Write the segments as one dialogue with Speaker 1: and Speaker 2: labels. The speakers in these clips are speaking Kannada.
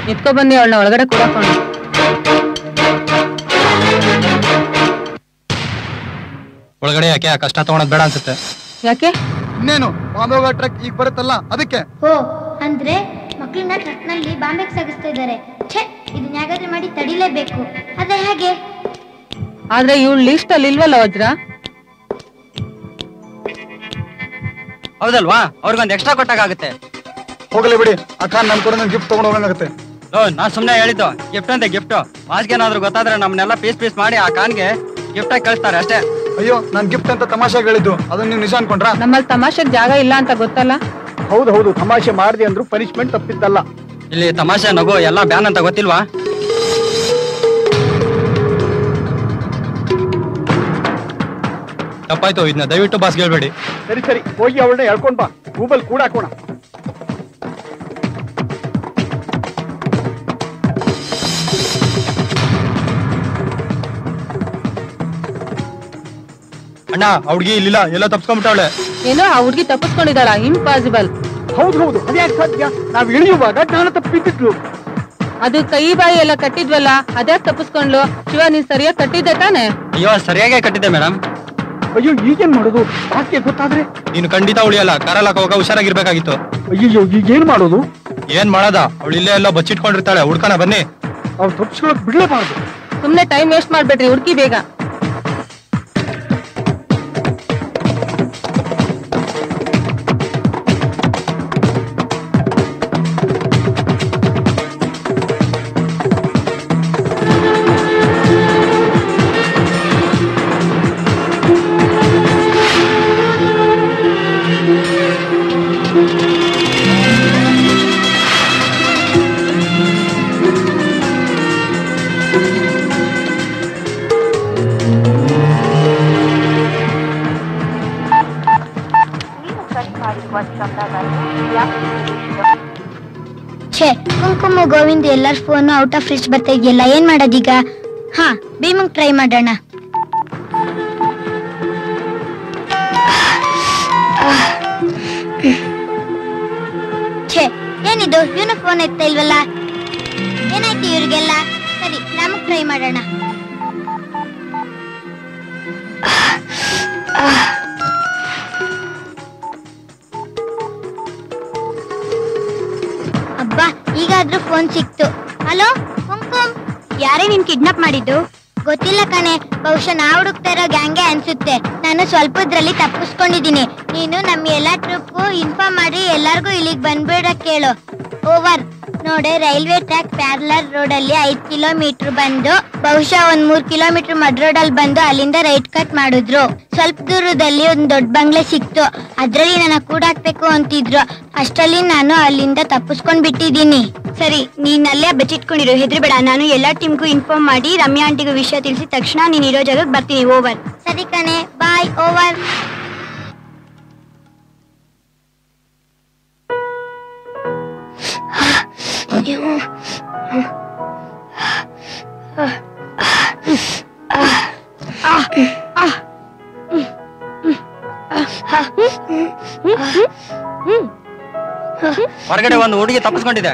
Speaker 1: ಎತ್ಕೊ ಬನ್ನಿ ಅವಳನ್ನ ಒಳಗಡೆ ಕೂಡಕೊಂಡು
Speaker 2: ಒಳಗಡೆ ಯಾಕೆ ಆ ಕಷ್ಟ ತಗೊಳೋದ್ ಬೇಡ ಅನ್ಸುತ್ತೆ
Speaker 1: ಯಾಕೆ
Speaker 3: ಇನ್ನೇನು ಬಾಂಧವ ಟ್ರಕ್ ಈಗ ಬರುತ್ತಲ್ಲ ಅದಕ್ಕೆ
Speaker 4: ಓ ಅಂದ್ರೆ ಮಕ್ಕಳನ್ನ ಟ್ರಕ್ನಲ್ಲಿ ಬಾಂಬೆಗೆ ಸಾಗಿಸ್ತಾ ಇದ್ದಾರೆ ಛೇ ಇದನ್ನ ಯಾಗಾದ್ರೆ ಮಾಡಿ ತಡಿಲೇಬೇಕು ಅದೇ ಹೇಗೆ
Speaker 1: ಆದ್ರೆ ಇವಳು ಲಿಸ್ಟ್ ಅಲ್ಲಿ ಇಲ್ವಲ್ಲ ವಜ್ರ
Speaker 5: ಹೌದಲ್ವಾ ಅವ್ರಿಗೊಂದು ಎಕ್ಸ್ಟ್ರಾ ಕೊಟ್ಟಾಗುತ್ತೆ
Speaker 3: ಹೋಗಲಿ ಬಿಡಿ ಅಕ್ಕ ನನ್ ಕೂಡ ಗಿಫ್ಟ್ ತಗೊಂಡು ಹೋಗಂಗಾಗುತ್ತೆ
Speaker 5: ಓ ನಾನ್ ಸುಮ್ನೆ ಹೇಳಿದ್ದು ಗಿಫ್ಟ್ ಅಂತ ಗಿಫ್ಟ್ ಏನಾದ್ರು ಗೊತ್ತಾದ್ರೆ ನಮ್ಮನ್ನೆಲ್ಲ ಪೀಸ್ ಪೀಸ್ ಮಾಡಿ ಆ ಕಾನ್ಗೆ ಗಿಫ್ಟ್ ಆಗಿ ಕಳಿಸ್ತಾರೆ ಅಷ್ಟೇ
Speaker 3: ಅಯ್ಯೋ ನಾನ್ ಗಿಫ್ಟ್ ಅಂತ ತಮಾಷೆಗೆ ಹೇಳಿದ್ದು ಅದನ್ನ ನೀವು ನಿಜ ಅನ್ಕೊಂಡ್ರಾ
Speaker 1: ನಮ್ಮಲ್ಲಿ ತಮಾಷೆಗ್ ಜಾಗ ಇಲ್ಲ ಅಂತ ಗೊತ್ತಲ್ಲ
Speaker 3: ಹೌದು ಹೌದು ತಮಾಷೆ ಮಾಡಿದೆ ಅಂದ್ರು ಪನಿಷ್ಮೆಂಟ್ ತಪ್ಪಿದ್ದಲ್ಲ
Speaker 5: ಇಲ್ಲಿ ತಮಾಷೆ ನಗು ಎಲ್ಲ ಬ್ಯಾನ್ ಅಂತ ಗೊತ್ತಿಲ್ವಾ
Speaker 2: ತಪ್ಪಾಯ್ತು ಇದನ್ನ ದಯವಿಟ್ಟು ಬಾಸ್ ಹೇಳ್ಬೇಡಿ
Speaker 3: ಸರಿ ಸರಿ ಹೋಗಿ ಅವಳನ್ನ ಹೇಳ್ಕೊಂಡ್ ಬಾ ಗೂಗಲ್ ಕೂಡ ಹಾಕೋಣ
Speaker 2: ಅಣ್ಣ ಆ ಹುಡ್ಗಿ ಇಲ್ಲಿಲ್ಲ ಎಲ್ಲ ತಪ್ಸ್ಕೊಂಡ್ಬಿಟ್ಟವಳೆ
Speaker 1: ಏನೋ ಆ ಹುಡ್ಗಿ ತಪ್ಪಿಸ್ಕೊಂಡಿದ್ದಾಳ ಇಂಪಾಸಿಬಲ್
Speaker 3: ಹೌದು ಹೌದು ಅದ್ಯಾಕೆ ಸಾಧ್ಯ ನಾವ್ ಇಳಿಯುವಾಗ ಜ್ಞಾನ ತಪ್ಪಿದ್ಲು
Speaker 1: ಅದು ಕೈ ಬಾಯಿ ಎಲ್ಲ ಕಟ್ಟಿದ್ವಲ್ಲ ಅದ್ಯಾಕ್ ತಪ್ಪಿಸ್ಕೊಂಡ್ಲು ಶಿವ ನೀನ್ ಸರಿಯಾಗಿ ಕಟ್ಟಿದ್ದೆ ತಾನೆ
Speaker 5: ಅಯ್ಯೋ ಸರಿಯಾಗೇ ಕಟ್ಟಿದ್ದೆ ಮೇಡಮ್
Speaker 3: ಅಯ್ಯೋ ಈಗೇನ್ ಮಾಡೋದು ಯಾಕೆ ಗೊತ್ತಾದ್ರೆ
Speaker 2: ನೀನು ಖಂಡಿತ ಉಳಿಯಲ್ಲ ಕಾರಲ್ಲಿ ಹಾಕೋವಾಗ ಹುಷಾರಾಗಿರ್ಬೇಕಾಗಿತ್ತು
Speaker 3: ಅಯ್ಯೋ ಈಗೇನ್ ಮಾಡೋದು
Speaker 2: ಏನ್ ಮಾಡದ ಅವಳು ಇಲ್ಲೇ ಎಲ್ಲ ಬಚ್ಚಿಟ್ಕೊಂಡಿರ್ತಾಳೆ ಹುಡ್ಕನ ಬನ್ನಿ
Speaker 3: ಅವ್ರು ತಪ್ಪಿಸ್ಕೊಳಕ್ ಬಿಡ್ಲೇಬಾರ್ದು
Speaker 1: ಸುಮ್ನೆ ಟೈಮ್ ವೇಸ್ಟ್ ಮಾಡ್ಬೇಡ್ರಿ ಹುಡ್ಕಿ ಬೇಗ
Speaker 4: ಛೇ ಕುಂಕುಮ ಗೋವಿಂದ ಎಲ್ಲರ ಫೋನ್ ಔಟ್ ಆಫ್ ರಿಚ್ ಬರ್ತಾ ಇದೆಯಲ್ಲ ಏನ್ ಮಾಡೋದೀಗ ಹಾ ಭೀಮಂಗ್ ಟ್ರೈ ಮಾಡೋಣ ಛೇ ಏನಿದು ಇವನು ಫೋನ್ ಎತ್ತಾ ಇಲ್ವಲ್ಲ ಏನಾಯ್ತು ಇವ್ರಿಗೆಲ್ಲ ಸರಿ ನಮಗ್ ಟ್ರೈ ಮಾಡೋಣ ಅಬ್ಬಾ ಈಗಾದ್ರೂ ಫೋನ್ ಸಿಕ್ತು ಹಲೋ ಕುಂಕುಮ್ ಯಾರೇ ನಿನ್ ಕಿಡ್ನಾಪ್ ಮಾಡಿದ್ದು ಗೊತ್ತಿಲ್ಲ ಕಣೆ ಬಹುಶಃ ನಾ ಹುಡುಕ್ತಾ ಇರೋ ಗ್ಯಾಂಗೆ ಅನ್ಸುತ್ತೆ ನಾನು ಸ್ವಲ್ಪದ್ರಲ್ಲಿ ತಪ್ಪಿಸ್ಕೊಂಡಿದ್ದೀನಿ ನೀನು ನಮ್ಮ ಎಲ್ಲ ಟ್ರಿಪ್ಗೂ ಇನ್ಫಾರ್ಮ್ ಮಾಡಿ ಎಲ್ಲಾರ್ಗೂ ಇಲ್ಲಿಗೆ ಬಂದ್ಬಿಡಕ್ ಕೇಳು ಓವರ್ ನೋಡೆ ರೈಲ್ವೆ ಟ್ರ್ಯಾಕ್ ಪ್ಯಾರಲರ್ ರೋಡ್ ಅಲ್ಲಿ ಐದ್ ಕಿಲೋಮೀಟರ್ ಬಂದು ಬಹುಶಃ ಒಂದ್ ಮೂರ್ ಕಿಲೋಮೀಟರ್ ಮಡ್ ರೋಡ್ ಅಲ್ಲಿ ಬಂದು ಅಲ್ಲಿಂದ ರೈಟ್ ಕಟ್ ಮಾಡಿದ್ರು ಸ್ವಲ್ಪ ದೂರದಲ್ಲಿ ಒಂದ್ ದೊಡ್ಡ ಬಂಗ್ಲೆ ಸಿಕ್ತು ಅದ್ರಲ್ಲಿ ನನ್ನ ಕೂಡಾಕ್ಬೇಕು ಅಂತಿದ್ರು ಅಷ್ಟರಲ್ಲಿ ನಾನು ಅಲ್ಲಿಂದ ತಪ್ಪಿಸ್ಕೊಂಡ್ ಬಿಟ್ಟಿದ್ದೀನಿ ಸರಿ ನೀನ್ ಅಲ್ಲೇ ಬಚ್ಚಿಟ್ಕೊಂಡಿರು ಹೆದ್ರಬೇಡ ನಾನು ಎಲ್ಲಾ ಟೀಮ್ಗೂ ಇನ್ಫಾರ್ಮ್ ಮಾಡಿ ರಮ್ಯಾ ಆಂಟಿಗೂ ವಿಷಯ ತಿಳಿಸಿ ತಕ್ಷಣ ನೀನ್ ಇರೋ ಜಾಗಕ್ಕೆ ಬರ್ತೀನಿ ಓವರ್ ಸರಿ ಕಣೆ ಬಾಯ್ ಓವರ್
Speaker 5: ಹೊರಗಡೆ ಒಂದು ಹುಡುಗಿ ತಪ್ಪಿಸ್ಕೊಂಡಿದೆ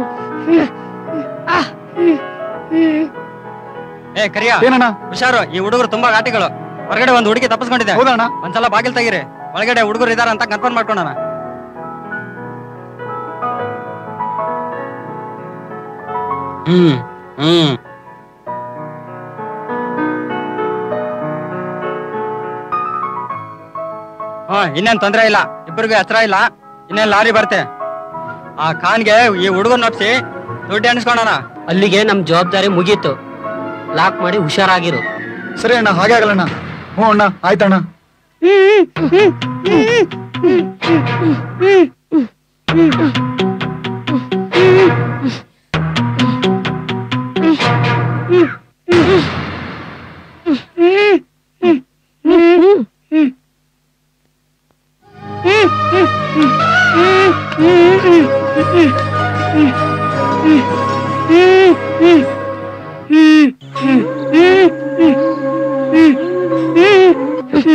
Speaker 5: ಏ ಕರಿಯ
Speaker 3: ಏನಣ್ಣ
Speaker 5: ಹುಷಾರು ಈ ಹುಡುಗರು ತುಂಬಾ ಘಾಟಿಗಳು ಹೊರಗಡೆ ಒಂದು ಹುಡುಗಿ ತಪ್ಪಿಸ್ಕೊಂಡಿದೆ
Speaker 3: ಹೌದಣ್ಣ
Speaker 5: ಒಂದ್ಸಲ ಬಾಗಿಲ್ ತೆಗೀರಿ ಒಳಗಡೆ ಹುಡುಗರು ಇದಾರ ಅಂತ ಕನ್ಫರ್ಮ್ ಮಾಡ್ಕೊಳೋಣ ಹ್ಮ್ ಹ್ಮ್ ಹಾ ಇನ್ನೇನ್ ತೊಂದ್ರೆ ಇಲ್ಲ ಇಬ್ಬರಿಗೂ ಹತ್ರ ಇಲ್ಲ ಇನ್ನೇನ್ ಲಾರಿ ಬರ್ತೆ ಆ ಖಾನ್ಗೆ ಈ ಹುಡುಗನ್ ನಪ್ಸಿ ದುಡ್ಡು ಎಣಿಸ್ಕೊಳೋಣ
Speaker 6: ಅಲ್ಲಿಗೆ ನಮ್ ಜವಾಬ್ದಾರಿ ಮುಗೀತು ಲಾಕ್ ಮಾಡಿ ಹುಷಾರಾಗಿರು
Speaker 3: ಸರಿ ಅಣ್ಣ ಹಾಗೆ ಆಗಲ್ಲಣ್ಣ ಹ್ಞೂ ಅಣ್ಣ ಆಯ್ತಣ್ಣ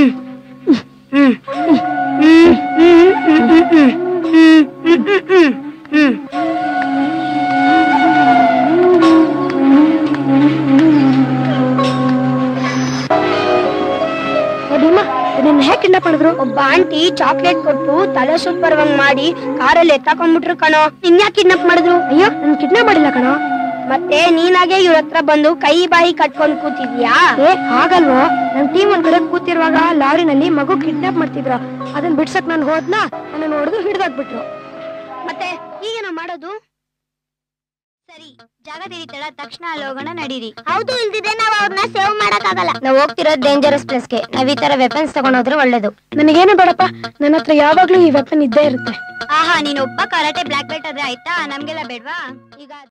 Speaker 4: Mm-hmm.
Speaker 7: ಕಿಡ್ನಾಪ್ ಮಾಡಿದ್ರು ಒಬ್ಬ ಆಂಟಿ ಚಾಕ್ಲೇಟ್ ಕೊಟ್ಟು ತಲೆ ಸುತ್ತ ಬರುವಂಗ್ ಮಾಡಿ ಕಾರಲ್ಲಿ ಎತ್ತಾಕೊಂಡ್ಬಿಟ್ರು ಕಣೋ ಇನ್ಯಾಕ್ ಕಿಡ್ನಾಪ್ ಮಾಡಿದ್ರು ಅಯ್ಯೋ ನನ್ ಕಿಡ್ನಾಪ್ ಮಾಡಿಲ್ಲ ಕಣೋ ಮತ್ತೆ ನೀನಾಗೆ ಇವ್ರ ಹತ್ರ ಬಂದು ಕೈ ಬಾಯಿ ಕಟ್ಕೊಂಡ್ ಕೂತಿದ್ಯಾ ಏ ಹಾಗಲ್ವೋ ನನ್ ಟೀಮ್ ಒಂದ್ ಕಡೆ ಕೂತಿರುವಾಗ ಲಾರಿನಲ್ಲಿ ಮಗು ಕಿಡ್ನಾಪ್ ಮಾಡ್ತಿದ್ರ ಅದನ್ನ ಬಿಡ್ಸಕ್ ನಾನು ಹೋದ್ನಾ ನನ್ನ ನೋಡಿದ್ರು ಹಿಡ್ದಾಕ್ಬಿಟ್ರು ಮತ್ತೆ ಈಗೇನೋ ಮಾಡೋದು
Speaker 4: ಸರಿ ಜಾಗ ತಿಳಿತಳ ತಕ್ಷಣ ಅಲ್ಲಿ ಹೋಗೋಣ ನಡೀರಿ ಹೌದು ಇಲ್ದಿದ್ರೆ ನಾವ್ ಅವ್ರನ್ನ ಸೇವ್ ಮಾಡಕ್ಕಾಗಲ್ಲ ನಾವ್ ಹೋಗ್ತಿರೋದ್ ಡೇಂಜರಸ್ ಪ್ಲೇಸ್ಗೆ ನಾವ್ ಈ ತರ ವೆಪನ್ಸ್ ತಗೊಂಡೋದ್ರೆ ಒಳ್ಳೇದು
Speaker 7: ನನಗೇನು ಬೇಡಪ್ಪ ನನ್ನ ಹತ್ರ ಯಾವಾಗ್ಲೂ ಈ ವೆಪನ್ ಇದ್ದೇ ಇರುತ್ತೆ
Speaker 4: ಆಹಾ ನೀನ್ ಒಬ್ಬ ಕರಾಟೆ ಬ್ಲಾಕ್ ಬೆಲ್ಟ್ ಆದ್ರೆ ಆಯ್ತಾ ನಮ್ಗೆಲ್ಲ ಬೇಡ್ವಾ ಈಗ